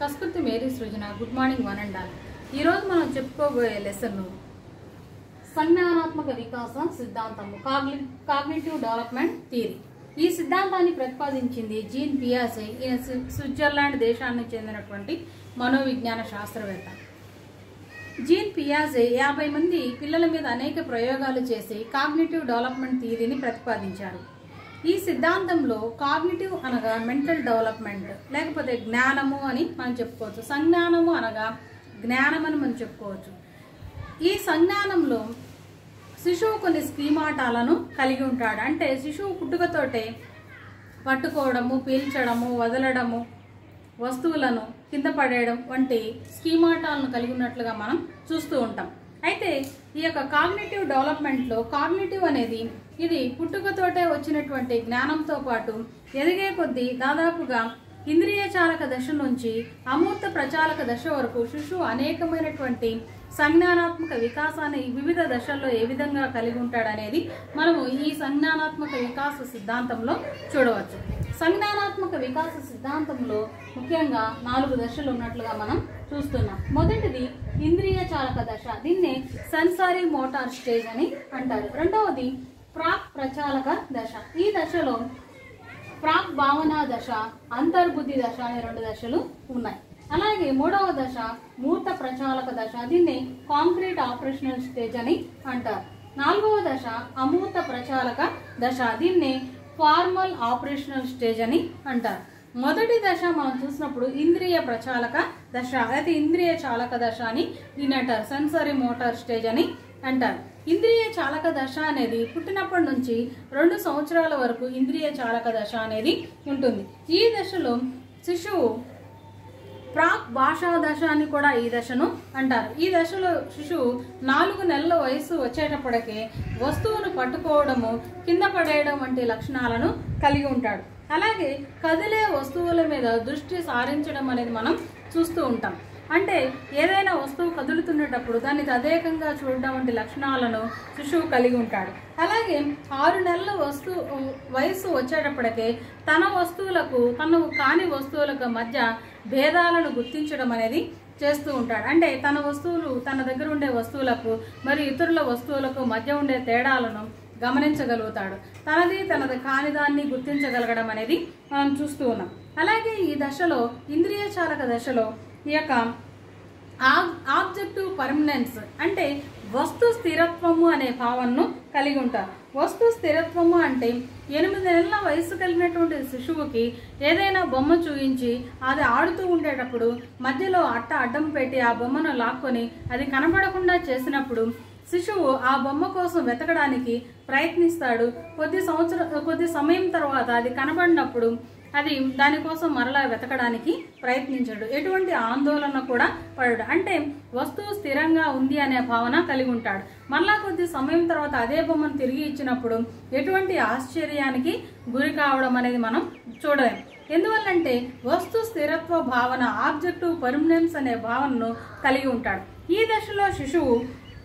కస్కుర్తి మేరీ Srujana good morning one and all ఈరోజు మనం చెప్పుకోబోయే లెసన్ సంజ్ఞానాత్మక వికాస సిద్ధాంతము కాగ్ని కాగ్నిటివ్ డెవలప్మెంట్ థియరీ ఈ సిద్ధాంతాన్ని ప్రతిపాదించింది జీన్ పియాసే ఈయన స్వి- స్విట్జర్లాండ్ దేశానికి చెందినటువంటి మనోవిజ్ఞాన శాస్త్రవేత్త జీన్ పియాజే యాభై మంది పిల్లల మీద అనేక ప్రయోగాలు చేసి కాగ్నిటివ్ డెవలప్మెంట్ థియరీని ప్రతిపాదించారు ఈ సిద్ధాంతంలో కాగ్నిటివ్ అనగా మెంటల్ డెవలప్మెంట్ లేకపోతే జ్ఞానము అని మనం చెప్పుకోవచ్చు సంజ్ఞానము అనగా జ్ఞానం అని మనం చెప్పుకోవచ్చు ఈ సంజ్ఞానంలో శిశువు కొన్ని స్కీమాటాలను కలిగి ఉంటాడు అంటే శిశువు పుట్టుకతోటే పట్టుకోవడము పీల్చడము వదలడము వస్తువులను కింద పడేయడం వంటి స్కీమాటాలను కలిగి ఉన్నట్లుగా మనం చూస్తూ ఉంటాం అయితే ఈ యొక్క కాగ్నేటివ్ డెవలప్మెంట్లో కాగ్నేటివ్ అనేది ఇది పుట్టుకతోటే వచ్చినటువంటి జ్ఞానంతో పాటు ఎదిగే కొద్దీ దాదాపుగా ఇంద్రియ చాలక దశ నుంచి అమూర్త ప్రచాలక దశ వరకు శిశువు అనేకమైనటువంటి సంజ్ఞానాత్మక వికాసాన్ని వివిధ దశల్లో ఏ విధంగా కలిగి ఉంటాడనేది మనము ఈ సంజ్ఞానాత్మక వికాస సిద్ధాంతంలో చూడవచ్చు సంజ్ఞానాత్మక వికాస సిద్ధాంతంలో ముఖ్యంగా నాలుగు దశలు ఉన్నట్లుగా మనం చూస్తున్నాం మొదటిది ఇంద్రియ చాలక దశ దీన్నే సెన్సారీ మోటార్ స్టేజ్ అని అంటారు రెండవది ప్రాక్ ప్రచాలక దశ ఈ దశలో ప్రాక్ భావన దశ అంతర్బుద్ధి దశ అనే రెండు దశలు ఉన్నాయి అలాగే మూడవ దశ మూర్త ప్రచాలక దశ దీన్ని కాంక్రీట్ ఆపరేషనల్ స్టేజ్ అని అంటారు నాలుగవ దశ అమూర్త ప్రచాలక దశ దీన్ని ఫార్మల్ ఆపరేషనల్ స్టేజ్ అని అంటారు మొదటి దశ మనం చూసినప్పుడు ఇంద్రియ ప్రచాలక దశ అయితే ఇంద్రియ చాలక దశ అని దీన్ని అంటారు సెన్సరీ మోటార్ స్టేజ్ అని అంటారు ఇంద్రియ చాలక దశ అనేది పుట్టినప్పటి నుంచి రెండు సంవత్సరాల వరకు ఇంద్రియ చాలక దశ అనేది ఉంటుంది ఈ దశలో శిశువు ప్రాక్ భాషా దశ అని కూడా ఈ దశను అంటారు ఈ దశలో శిశువు నాలుగు నెలల వయసు వచ్చేటప్పటికే వస్తువును పట్టుకోవడము కింద పడేయడం వంటి లక్షణాలను కలిగి ఉంటాడు అలాగే కదిలే వస్తువుల మీద దృష్టి సారించడం అనేది మనం చూస్తూ ఉంటాం అంటే ఏదైనా వస్తువు కదులుతున్నటప్పుడు దాన్ని తదేకంగా చూడడం వంటి లక్షణాలను శిశువు కలిగి ఉంటాడు అలాగే ఆరు నెలల వస్తువు వయస్సు వచ్చేటప్పటికే తన వస్తువులకు తను కాని వస్తువులకు మధ్య భేదాలను గుర్తించడం అనేది చేస్తూ ఉంటాడు అంటే తన వస్తువులు తన దగ్గర ఉండే వస్తువులకు మరి ఇతరుల వస్తువులకు మధ్య ఉండే తేడాలను గమనించగలుగుతాడు తనది తనది కాని దాన్ని గుర్తించగలగడం అనేది మనం చూస్తూ ఉన్నాం అలాగే ఈ దశలో ఇంద్రియ చాలక దశలో ఈ యొక్క ఆబ్జెక్టివ్ పర్మనెన్స్ అంటే వస్తు స్థిరత్వము అనే భావనను కలిగి ఉంటారు వస్తు స్థిరత్వము అంటే ఎనిమిది నెలల వయసు కలిగినటువంటి శిశువుకి ఏదైనా బొమ్మ చూయించి అది ఆడుతూ ఉండేటప్పుడు మధ్యలో అట్ట అడ్డం పెట్టి ఆ బొమ్మను లాక్కొని అది కనబడకుండా చేసినప్పుడు శిశువు ఆ బొమ్మ కోసం వెతకడానికి ప్రయత్నిస్తాడు కొద్ది సంవత్సరం కొద్ది సమయం తర్వాత అది కనబడినప్పుడు అది దానికోసం మరలా వెతకడానికి ప్రయత్నించడు ఎటువంటి ఆందోళన కూడా పడడు అంటే వస్తువు స్థిరంగా ఉంది అనే భావన కలిగి ఉంటాడు మరలా కొద్ది సమయం తర్వాత అదే బొమ్మను తిరిగి ఇచ్చినప్పుడు ఎటువంటి ఆశ్చర్యానికి గురి కావడం అనేది మనం చూడలేం ఎందువల్లంటే వస్తు స్థిరత్వ భావన ఆబ్జెక్టివ్ పర్మనెన్స్ అనే భావనను కలిగి ఉంటాడు ఈ దశలో శిశువు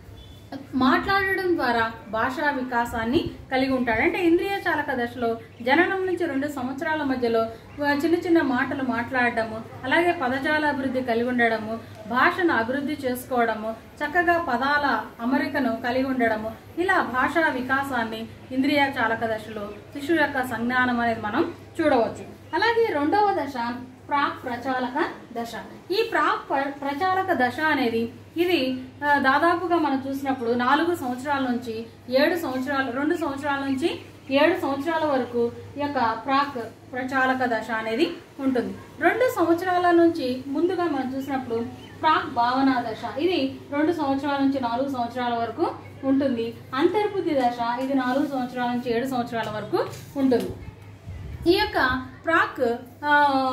మాట్లాడడం ద్వారా భాషా వికాసాన్ని కలిగి ఉంటాడు అంటే ఇంద్రియ చాలక దశలో జననం నుంచి రెండు సంవత్సరాల మధ్యలో ఆ, చిన్న చిన్న మాటలు మాట్లాడడము అలాగే పదజాల అభివృద్ధి కలిగి ఉండడము భాషను అభివృద్ధి చేసుకోవడము చక్కగా పదాల అమరికను కలిగి ఉండడము ఇలా భాషా వికాసాన్ని ఇంద్రియ చాలక దశలో శిశువు యొక్క సంజ్ఞానం అనేది మనం చూడవచ్చు అలాగే రెండవ దశ ప్రాక్ ప్రచాలక దశ ఈ ప్రాక్ ప్ర- ప్రచాలక దశ అనేది ఇది ఆ, దాదాపుగా మనం చూసినప్పుడు నాలుగు సంవత్సరాల నుంచి ఏడు సంవత్సరాలు రెండు సంవత్సరాల నుంచి ఏడు సంవత్సరాల వరకు ఈ యొక్క ప్రాక్ ప్రచాలక దశ అనేది ఉంటుంది రెండు సంవత్సరాల నుంచి ముందుగా మనం చూసినప్పుడు ప్రాక్ భావన దశ ఇది రెండు సంవత్సరాల నుంచి నాలుగు సంవత్సరాల వరకు ఉంటుంది అంతర్బుద్ధి దశ ఇది నాలుగు సంవత్సరాల నుంచి ఏడు సంవత్సరాల వరకు ఉంటుంది ఈ యొక్క ప్రాక్ ఆ,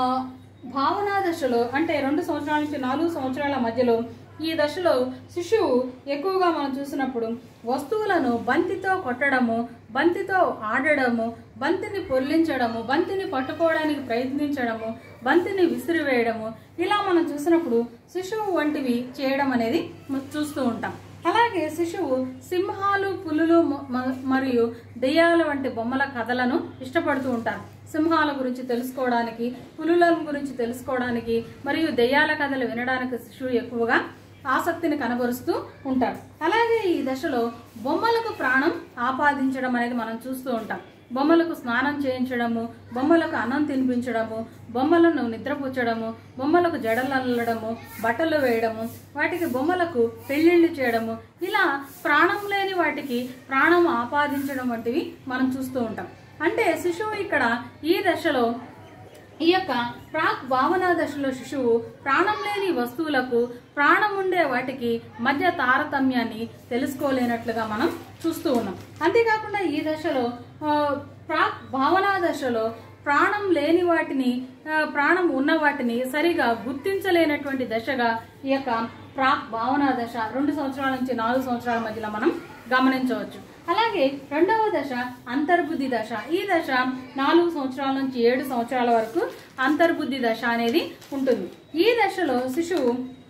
భావనా దశలో అంటే రెండు సంవత్సరాల నుంచి నాలుగు సంవత్సరాల మధ్యలో ఈ దశలో శిశువు ఎక్కువగా మనం చూసినప్పుడు వస్తువులను బంతితో కొట్టడము బంతితో ఆడడము బంతిని పొర్లించడము బంతిని పట్టుకోవడానికి ప్రయత్నించడము బంతిని విసిరివేయడము ఇలా మనం చూసినప్పుడు శిశువు వంటివి చేయడం అనేది మనం చూస్తూ ఉంటాం అలాగే శిశువు సింహాలు పులులు మ- మ- మరియు దెయ్యాల వంటి బొమ్మల కథలను ఇష్టపడుతూ ఉంటారు సింహాల గురించి తెలుసుకోవడానికి పులుల గురించి తెలుసుకోవడానికి మరియు దెయ్యాల కథలు వినడానికి శిశువు ఎక్కువగా ఆసక్తిని కనబరుస్తూ ఉంటాడు అలాగే ఈ దశలో బొమ్మలకు ప్రాణం ఆపాదించడం అనేది మనం చూస్తూ ఉంటాం బొమ్మలకు స్నానం చేయించడము బొమ్మలకు అన్నం తినిపించడము బొమ్మలను నిద్రపుచ్చడము బొమ్మలకు జడలు అల్లడము బట్టలు వేయడము వాటికి బొమ్మలకు పెళ్ళిళ్ళు చేయడము ఇలా ప్రాణం లేని వాటికి ప్రాణం ఆపాదించడం వంటివి మనం చూస్తూ ఉంటాం అంటే శిశువు ఇక్కడ ఈ దశలో ఈ యొక్క ప్రాక్ భావనా దశలో శిశువు ప్రాణం లేని వస్తువులకు ప్రాణం ఉండే వాటికి మధ్య తారతమ్యాన్ని తెలుసుకోలేనట్లుగా మనం చూస్తూ ఉన్నాం అంతేకాకుండా ఈ దశలో ఆ, ప్రాక్ భావనా దశలో ప్రాణం లేని వాటిని ఆ, ప్రాణం ఉన్న వాటిని సరిగా గుర్తించలేనటువంటి దశగా ఈ యొక్క ప్రాక్ భావనా దశ రెండు సంవత్సరాల నుంచి నాలుగు సంవత్సరాల మధ్యలో మనం గమనించవచ్చు అలాగే రెండవ దశ అంతర్బుద్ధి దశ ఈ దశ నాలుగు సంవత్సరాల నుంచి ఏడు సంవత్సరాల వరకు అంతర్బుద్ధి దశ అనేది ఉంటుంది ఈ దశలో శిశువు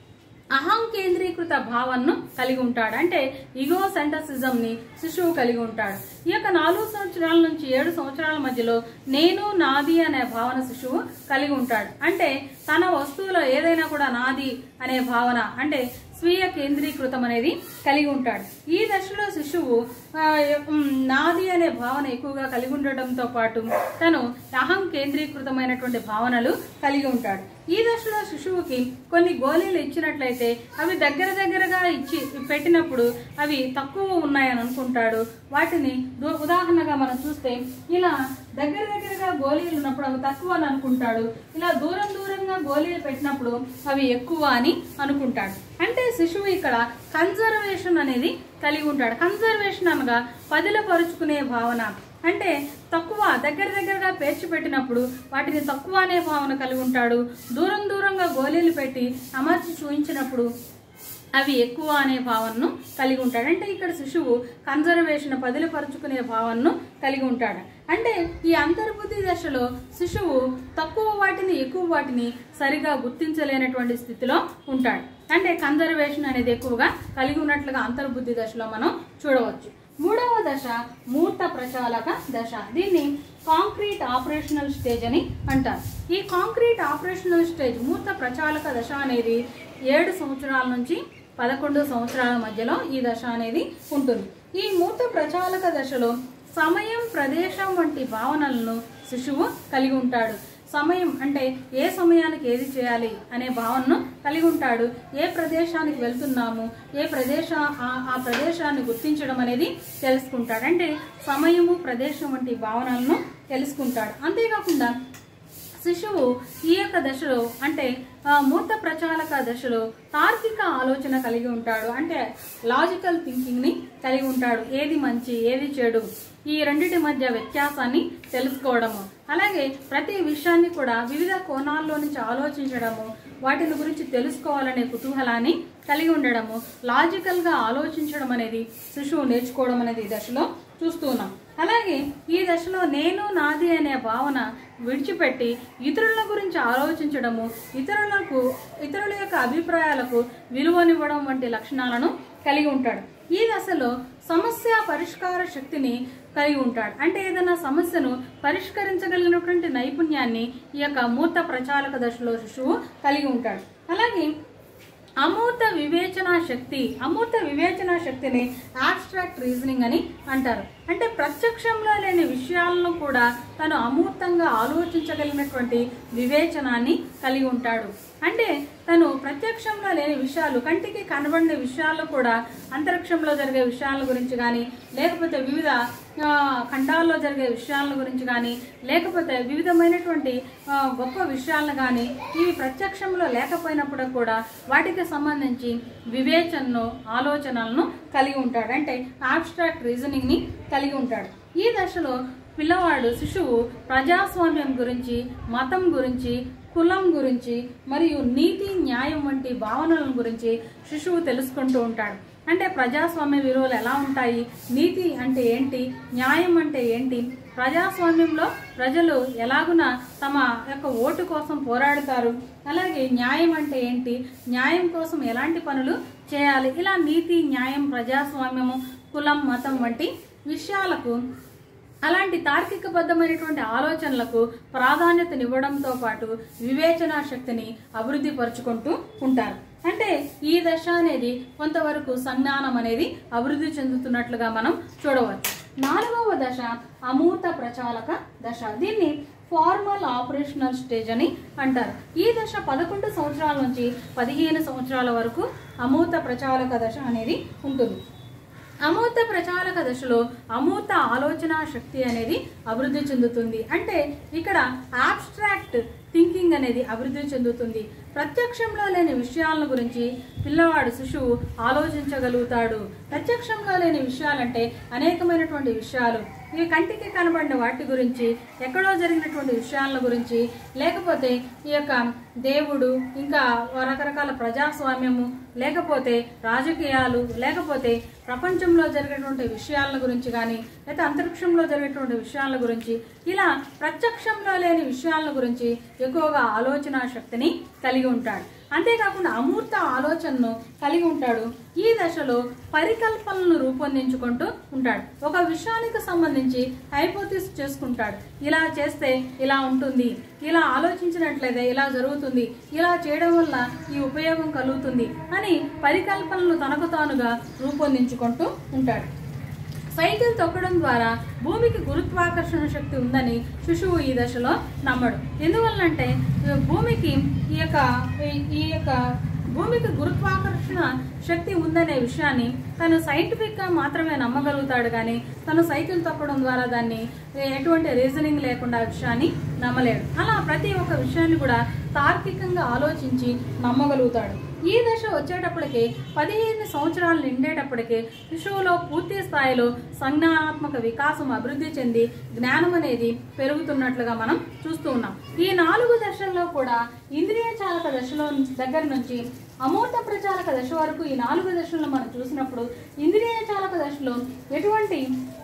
అహం కేంద్రీకృత భావనను కలిగి ఉంటాడు అంటే ఇగో సెంటసిజం ని శిశువు కలిగి ఉంటాడు ఈ యొక్క నాలుగు సంవత్సరాల నుంచి ఏడు సంవత్సరాల మధ్యలో నేను నాది అనే భావన శిశువు కలిగి ఉంటాడు అంటే తన వస్తువులో ఏదైనా కూడా నాది అనే భావన అంటే స్వీయ కేంద్రీకృతం అనేది కలిగి ఉంటాడు ఈ దశలో శిశువు ఆ, ఉమ్, నాది అనే భావన ఎక్కువగా కలిగి ఉండటంతో పాటు తను అహం కేంద్రీకృతమైనటువంటి భావనలు కలిగి ఉంటాడు ఈ దశలో శిశువుకి కొన్ని గోళీలు ఇచ్చినట్లయితే అవి దగ్గర దగ్గరగా ఇచ్చి పెట్టినప్పుడు అవి తక్కువ ఉన్నాయని అనుకుంటాడు వాటిని దు- ఉదాహరణగా మనం చూస్తే ఇలా దగ్గర దగ్గరగా గోళీలు ఉన్నప్పుడు అవి తక్కువ అని అనుకుంటాడు ఇలా దూరం దూరంగా గోళీలు పెట్టినప్పుడు అవి ఎక్కువ అని అనుకుంటాడు అంటే శిశువు ఇక్కడ కన్జర్వేషన్ అనేది కలిగి ఉంటాడు కన్జర్వేషన్ అనగా పదిలపరుచుకునే భావన అంటే తక్కువ దగ్గర దగ్గరగా పేర్చి పెట్టినప్పుడు వాటిని తక్కువ అనే భావన కలిగి ఉంటాడు దూరం దూరంగా గోళీలు పెట్టి అమర్చి చూయించినప్పుడు అవి ఎక్కువ అనే భావనను కలిగి ఉంటాడు అంటే ఇక్కడ శిశువు కన్జర్వేషన్ పదిలపరుచుకునే భావనను కలిగి ఉంటాడు అంటే ఈ అంతర్బుద్ధి దశలో శిశువు తక్కువ వాటిని ఎక్కువ వాటిని సరిగా గుర్తించలేనటువంటి స్థితిలో ఉంటాడు అంటే కన్జర్వేషన్ అనేది ఎక్కువగా కలిగి ఉన్నట్లుగా అంతర్బుద్ధి దశలో మనం చూడవచ్చు మూడవ దశ మూర్త ప్రచాలక దశ దీన్ని కాంక్రీట్ ఆపరేషనల్ స్టేజ్ అని అంటారు ఈ కాంక్రీట్ ఆపరేషనల్ స్టేజ్ మూర్త ప్రచాలక దశ అనేది ఏడు సంవత్సరాల నుంచి పదకొండు సంవత్సరాల మధ్యలో ఈ దశ అనేది ఉంటుంది ఈ మూర్త ప్రచాలక దశలో సమయం ప్రదేశం వంటి భావనలను శిశువు కలిగి ఉంటాడు సమయం అంటే ఏ సమయానికి ఏది చేయాలి అనే భావనను కలిగి ఉంటాడు ఏ ప్రదేశానికి వెళ్తున్నాము ఏ ప్రదేశ ఆ- ఆ ప్రదేశాన్ని గుర్తించడం అనేది తెలుసుకుంటాడు అంటే సమయము ప్రదేశం వంటి భావనలను తెలుసుకుంటాడు అంతేకాకుండా శిశువు ఈ యొక్క దశలో అంటే ఆ, మూర్త ప్రచాలక దశలో తార్కిక ఆలోచన కలిగి ఉంటాడు అంటే లాజికల్ థింకింగ్ ని కలిగి ఉంటాడు ఏది మంచి ఏది చెడు ఈ రెండిటి మధ్య వ్యత్యాసాన్ని తెలుసుకోవడము అలాగే ప్రతి విషయాన్ని కూడా వివిధ కోణాల్లో నుంచి ఆలోచించడము వాటిని గురించి తెలుసుకోవాలనే కుతూహలాన్ని కలిగి ఉండడము లాజికల్ గా ఆలోచించడం అనేది శిశువు నేర్చుకోవడం అనేది ఈ దశలో చూస్తూ ఉన్నాం అలాగే ఈ దశలో నేను నాది అనే భావన విడిచిపెట్టి ఇతరుల గురించి ఆలోచించడము ఇతరులకు ఇతరుల యొక్క అభిప్రాయాలకు విలువనివ్వడం వంటి లక్షణాలను కలిగి ఉంటాడు ఈ దశలో సమస్య పరిష్కార శక్తిని కలిగి ఉంటాడు అంటే ఏదైనా సమస్యను పరిష్కరించగలిగినటువంటి నైపుణ్యాన్ని ఈ యొక్క మూర్త ప్రచాలక దశలో శిశువు కలిగి ఉంటాడు అలాగే అమూర్త వివేచన శక్తి అమూర్త వివేచన శక్తిని ఆబ్స్ట్రాక్ట్ రీజనింగ్ అని అంటారు అంటే ప్రత్యక్షంలో లేని విషయాలను కూడా తను అమూర్తంగా ఆలోచించగలిగినటువంటి వివేచనాన్ని కలిగి ఉంటాడు అంటే తను ప్రత్యక్షంలో లేని విషయాలు కంటికి కనబడిన విషయాలు కూడా అంతరిక్షంలో జరిగే విషయాల గురించి కానీ లేకపోతే వివిధ ఆ, ఖండాల్లో జరిగే విషయాల గురించి కానీ లేకపోతే వివిధమైనటువంటి ఆ, గొప్ప విషయాలను కానీ ఇవి ప్రత్యక్షంలో లేకపోయినప్పుడు కూడా వాటికి సంబంధించి వివేచనను ఆలోచనలను కలిగి ఉంటాడు అంటే ఆబ్స్ట్రాక్ట్ రీజనింగ్ ని కలిగి ఉంటాడు ఈ దశలో పిల్లవాడు శిశువు ప్రజాస్వామ్యం గురించి మతం గురించి కులం గురించి మరియు నీతి న్యాయం వంటి భావనల గురించి శిశువు తెలుసుకుంటూ ఉంటాడు అంటే ప్రజాస్వామ్య విలువలు ఎలా ఉంటాయి నీతి అంటే ఏంటి న్యాయం అంటే ఏంటి ప్రజాస్వామ్యంలో ప్రజలు ఎలాగున తమ యొక్క ఓటు కోసం పోరాడుతారు అలాగే న్యాయం అంటే ఏంటి న్యాయం కోసం ఎలాంటి పనులు చేయాలి ఇలా నీతి న్యాయం ప్రజాస్వామ్యము కులం మతం వంటి విషయాలకు అలాంటి తార్కికబద్ధమైనటువంటి ఆలోచనలకు ప్రాధాన్యతనివ్వడంతో పాటు వివేచనా శక్తిని అభివృద్ధి పరుచుకుంటూ ఉంటారు అంటే ఈ దశ అనేది కొంతవరకు సంజ్ఞానం అనేది అభివృద్ధి చెందుతున్నట్లుగా మనం చూడవచ్చు నాలుగవ దశ అమూర్త ప్రచాలక దశ దీన్ని ఫార్మల్ ఆపరేషనల్ స్టేజ్ అని అంటారు ఈ దశ పదకొండు సంవత్సరాల నుంచి పదిహేను సంవత్సరాల వరకు అమూర్త ప్రచాలక దశ అనేది ఉంటుంది అమూర్త ప్రచాలక దశలో అమూర్త ఆలోచన శక్తి అనేది అభివృద్ధి చెందుతుంది అంటే ఇక్కడ ఆబ్స్ట్రాక్ట్ థింకింగ్ అనేది అభివృద్ధి చెందుతుంది ప్రత్యక్షంలో లేని విషయాలను గురించి పిల్లవాడు శిశువు ఆలోచించగలుగుతాడు ప్రత్యక్షంలో లేని విషయాలంటే అనేకమైనటువంటి విషయాలు ఇవి కంటికి కనబడిన వాటి గురించి ఎక్కడో జరిగినటువంటి విషయాల గురించి లేకపోతే ఈ యొక్క దేవుడు ఇంకా రకరకాల ప్రజాస్వామ్యము లేకపోతే రాజకీయాలు లేకపోతే ప్రపంచంలో జరిగేటువంటి విషయాల గురించి కానీ లేకపోతే అంతరిక్షంలో జరిగేటువంటి విషయాల గురించి ఇలా ప్రత్యక్షంలో లేని విషయాల గురించి ఎక్కువగా ఆలోచన శక్తిని కలిగి ఉంటాడు అంతేకాకుండా అమూర్త ఆలోచనను కలిగి ఉంటాడు ఈ దశలో పరికల్పనలను రూపొందించుకుంటూ ఉంటాడు ఒక విషయానికి సంబంధించి హైపోతిస్ చేసుకుంటాడు ఇలా చేస్తే ఇలా ఉంటుంది ఇలా ఆలోచించినట్లయితే ఇలా జరుగుతుంది ఇలా చేయడం వల్ల ఈ ఉపయోగం కలుగుతుంది అని పరికల్పనలు తనకు తానుగా రూపొందించుకుంటూ ఉంటాడు సైకిల్ తొక్కడం ద్వారా భూమికి గురుత్వాకర్షణ శక్తి ఉందని శిశువు ఈ దశలో నమ్మడు ఎందువల్లంటే ఈ భూమికి ఈ యొక్క ఈ- ఈ యొక్క భూమికి గురుత్వాకర్షణ శక్తి ఉందనే విషయాన్ని తను సైంటిఫిక్ గా మాత్రమే నమ్మగలుగుతాడు కానీ తను సైకిల్ తొక్కడం ద్వారా దాన్ని ఎటువంటి రీజనింగ్ లేకుండా ఆ విషయాన్ని నమ్మలేడు అలా ప్రతి ఒక్క విషయాన్ని కూడా తార్కికంగా ఆలోచించి నమ్మగలుగుతాడు ఈ దశ వచ్చేటప్పటికి పదిహేను సంవత్సరాలు నిండేటప్పటికి శిశువులో పూర్తి స్థాయిలో సంజ్ఞానాత్మక వికాసం అభివృద్ధి చెంది జ్ఞానం అనేది పెరుగుతున్నట్లుగా మనం చూస్తూ ఉన్నాం ఈ నాలుగు దశల్లో కూడా ఇంద్రియ చాలక దశలో దగ్గర నుంచి అమూర్త ప్రచాలక దశ వరకు ఈ నాలుగు దశలను మనం చూసినప్పుడు ఇంద్రియ చాలక దశలో ఎటువంటి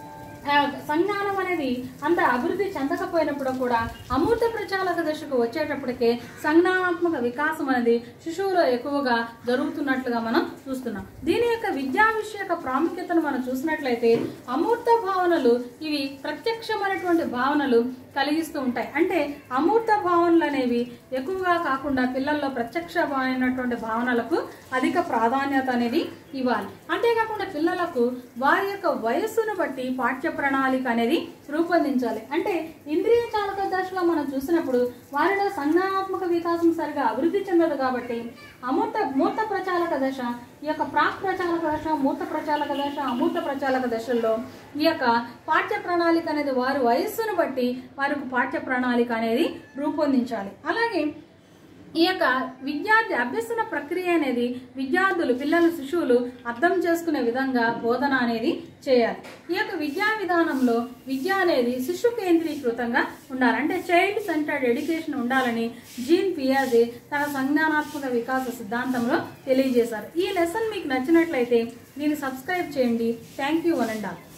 ఆ, సంజ్ఞానం అనేది అంత అభివృద్ధి చెందకపోయినప్పుడు కూడా అమూర్త ప్రచాలక దశకు వచ్చేటప్పటికే సంజ్ఞానాత్మక వికాసం అనేది శిశువులో ఎక్కువగా జరుగుతున్నట్లుగా మనం చూస్తున్నాం దీని యొక్క విద్యా విషయక ప్రాముఖ్యతను మనం చూసినట్లయితే అమూర్త భావనలు ఇవి ప్రత్యక్షమైనటువంటి భావనలు కలిగిస్తూ ఉంటాయి అంటే అమూర్త భావనలు అనేవి ఎక్కువగా కాకుండా పిల్లల్లో ప్రత్యక్షమైనటువంటి భావనలకు అధిక ప్రాధాన్యత అనేది ఇవ్వాలి అంతేకాకుండా పిల్లలకు వారి యొక్క వయస్సును బట్టి పాఠ్య ప్రణాళిక అనేది రూపొందించాలి అంటే ఇంద్రియ చాలక దశలో మనం చూసినప్పుడు వారిలో సంజ్ఞానాత్మక వికాసం సరిగా అభివృద్ధి చెందదు కాబట్టి అమూర్త మూర్త ప్రచాలక దశ ఈ యొక్క ప్రాక్ ప్రచాలక దశ మూర్త ప్రచాలక దశ అమూర్త ప్రచాలక దశల్లో ఈ యొక్క పాఠ్య ప్రణాళిక అనేది వారి వయస్సును బట్టి వారికి పాఠ్య ప్రణాళిక అనేది రూపొందించాలి అలాగే ఈ యొక్క విద్యార్థి అభ్యసన ప్రక్రియ అనేది విద్యార్థులు పిల్లలు శిశువులు అర్థం చేసుకునే విధంగా బోధన అనేది చేయాలి ఈ యొక్క విద్యా విధానంలో విద్య అనేది శిశు కేంద్రీకృతంగా ఉండాలి అంటే చైల్డ్ సెంటర్డ్ ఎడ్యుకేషన్ ఉండాలని జీన్ పియాజే తన సంజ్ఞానాత్మక వికాస సిద్ధాంతంలో తెలియజేశారు ఈ లెసన్ మీకు నచ్చినట్లయితే దీన్ని సబ్స్క్రైబ్ చేయండి thank you one and all